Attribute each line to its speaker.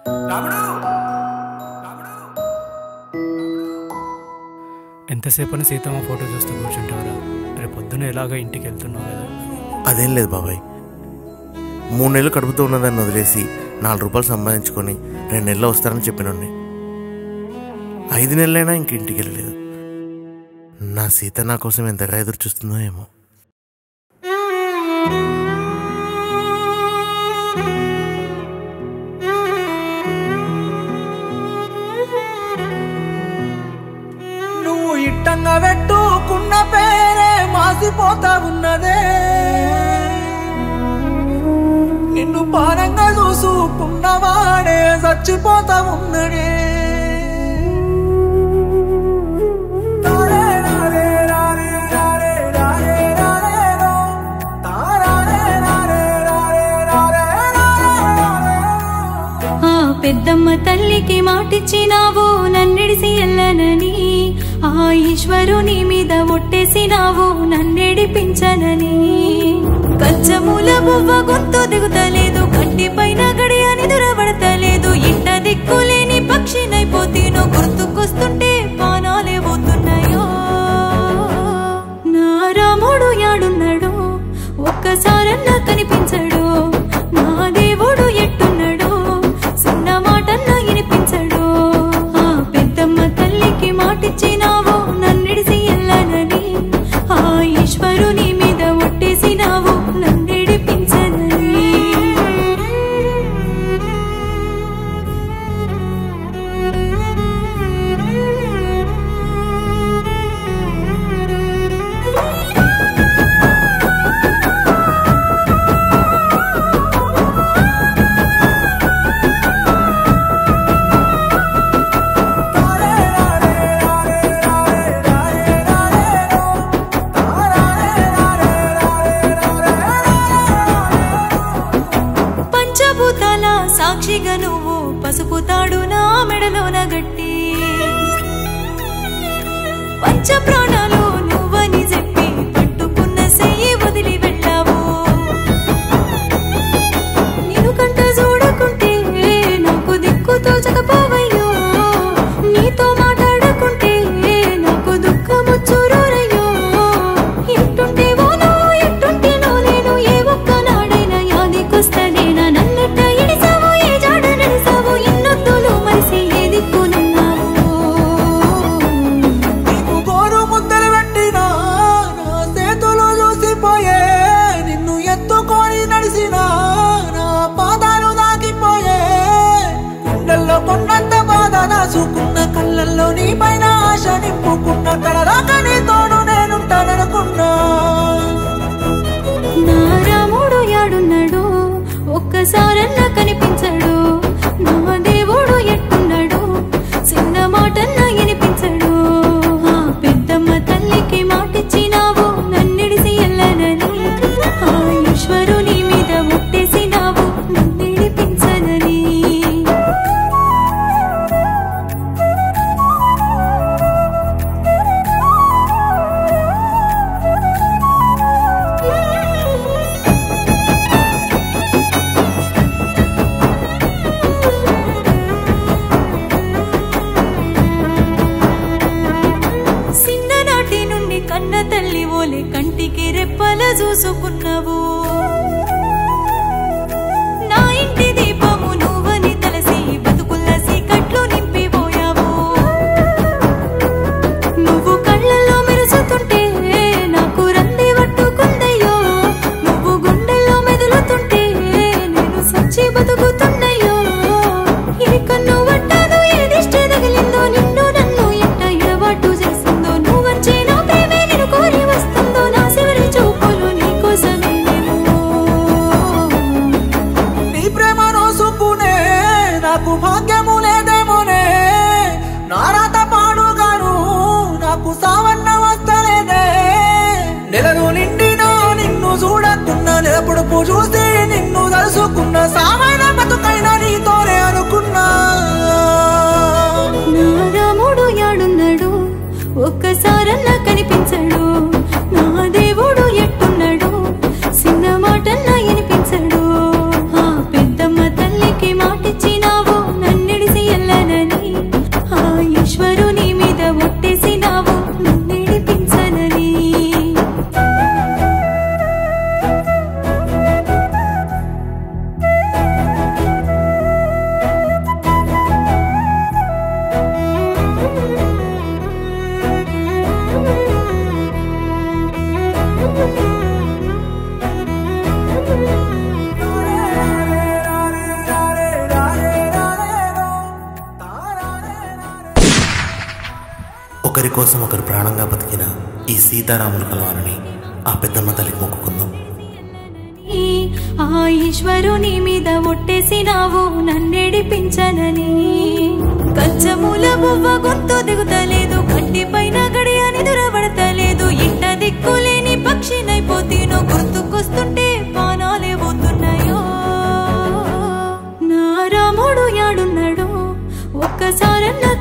Speaker 1: ఎంతసేపని Seethamma photo చూస్తూ కూర్చుంటావరా రేపు పొద్దున ఎలాగో ఇంటికి వెళ్తున్నావు కదా
Speaker 2: అదేం లేదు బాబాయ్ మూడు నెలలు కడుపుతూ ఉన్నదాన్ని వదిలేసి నాలుగు రూపాయలు సంపాదించుకొని రెండు నెలలు వస్తారని చెప్పినండి ఐదు నెలలైనా ఇంక ఇంటికి వెళ్ళలేదు నా సీత నా కోసం ఎంతగా ఎదురు చూస్తుందో ఏమో
Speaker 3: నువ్వు ఇట్టంగా పెట్టుకున్న పేరే మాసిపోతా ఉన్నదే నిన్ను పానంగా చూసుకున్నవాడే చచ్చిపోతా ఉన్నడే తారే రారే రారే రారే రారే రారేరో. తారారే రారే రారే రారే రారేరో.
Speaker 4: ఆ పెద్దమ్మ తల్లికి మాటిచ్చినావు నన్నిడిసి ఎల్లనని ఆ ఈశ్వరుని మీద ఒట్టేసినావు నన్నెడిపించనని కచ్చమూల బువ్వ గొంతు దిగుతలేదు కంటి పైన గడియ నిదురబడతలేదు ఇంట దిక్కులేని పక్షినైపోతేనో గుర్తుకొస్తుంటే పానాలే పోతున్నాయో నా రాముడు యాడున్నాడు ఒక్కసారన్నా కనిపించడు నా దేవుడు ఎట్టున్నాడు చిన్న మాటన్నా వినిపించడు ఆ పెద్దమ్మ తల్లికి మాటిచ్చినావు నన్నిడిసి ఎల్లనని ఆ ఈశ్వరుని మీద ఒట్టేసినావు నన్నెడిపించనని పంచభూతాల సాక్షిగా నువ్వు పసుపు తాడు నా మెడలోన గట్టి పంచ ప్రాణాలు నువ్వని చెప్పి పట్టుకున్న సెయ్యి వదిలి వెళ్ళావు నేను కంట చూడకుంటే నాకు దిక్కు తోచకపోవయ్యో నీతో మాట్లాడకుంటే నాకు దుఃఖము చూరయ్యో ఎట్టుంటేవో నువ్వు ఎట్టుంటేనో నేను ఏ ఒక్క నాడైనా యాదికొస్తనేనా నన్నట్ట ఇడిసావు ఏ జాడ నడిసావు ఎన్నొద్దులు మరిసి ఏ దిక్కునున్నావు
Speaker 3: నీకు గోరు ముద్దలు పెట్టినా నా చేతులు చూసిపోయే నిన్ను ఎత్తుకొని నడిసినా నా పాదాలు దాకిపోయే గుండెల్లో కొన్నంత బాధ దాచుకున్న కళ్ళల్లో నీ పైన ఆశ నింపుకున్న కలరాక నీ తోడు నేనుంటాననుకున్నా
Speaker 4: నా రాముడు యాడున్నాడు ఒక్కసారన్నా కనిపించడు నా దేవుడు ఎట్టున్నాడు చిన్న మాటన్నా వినిపించడు ఆ పెద్దమ్మ తల్లికి మాటిచ్చినావు నన్నిడిసి ఎల్లనని ఆ ఈశ్వరుని మీద ముట్టేసినావు నన్నిడిపించనని చిన్ననాటి నుండి కన్న తల్లి ఓలే కంటికి రెప్పల చూసుకున్నావు నా ఇంటి దీపము నువ్వని తలసి బతుకుల్ల సీకట్లు నింపిపోయావు నువ్వు కళ్ళల్లో మెరుసుతుంటే నాకు రంది పట్టుకుందయ్యో నువ్వు గుండెల్లో మెదులుతుంటే నేను సచ్చి బతుకుతున్నయ్యో ఏ కన్ను పట్టాదో ఏ దిష్టి తగిలిందో నిన్ను నన్ను ఎట్ట ఎడబాటు చేసిందో నువ్వొచ్చే నా ప్రేమే నేను కోరి వస్తుందో నా చివరి చూపులు నీ కోసమేనేమో
Speaker 3: నీ ప్రేమ నోసుకునే నాకు భాగ్యము లేదేమోనే నా రాత పాడుగాను నాకు సావన్న వస్తలేదే నెలలు నిండినా నిన్ను చూడకున్నా నెలపొడుపు చూసి నిన్ను తలుసుకున్న సామైన బతుకైనా నీతోనే అనుకున్నా
Speaker 4: నా రాముడు యాడున్నాడు ఒక్కసారన్నా కనిపించడు నా దేవుడు ఎట్టున్నాడు చిన్న మాటన్నా వినిపించడు ఆ పెద్దమ్మ తల్లికి మాటిచ్చినావు
Speaker 2: ఒకరి కోసం ఒకరు ప్రాణంగా బతికిన ఈ సీతారాములు కలవాలని ఆ పెద్దమ్మ తల్లికి మొక్కుకుందాం
Speaker 4: ఆ ఈశ్వరుని మీద ఒట్టేసినావు నన్నెడిపించనని కంచమూల బువ్వ గొంతు దిగుతలేదు కంటి పైన గడియ నిదురబడతలేదు ఇంట దిక్కులేని పక్షినైపోతేనో గుర్తుకొస్తుంటే పానాలే పోతున్నాయో నా రాముడు యాడున్నాడు ఒక్కసారన్న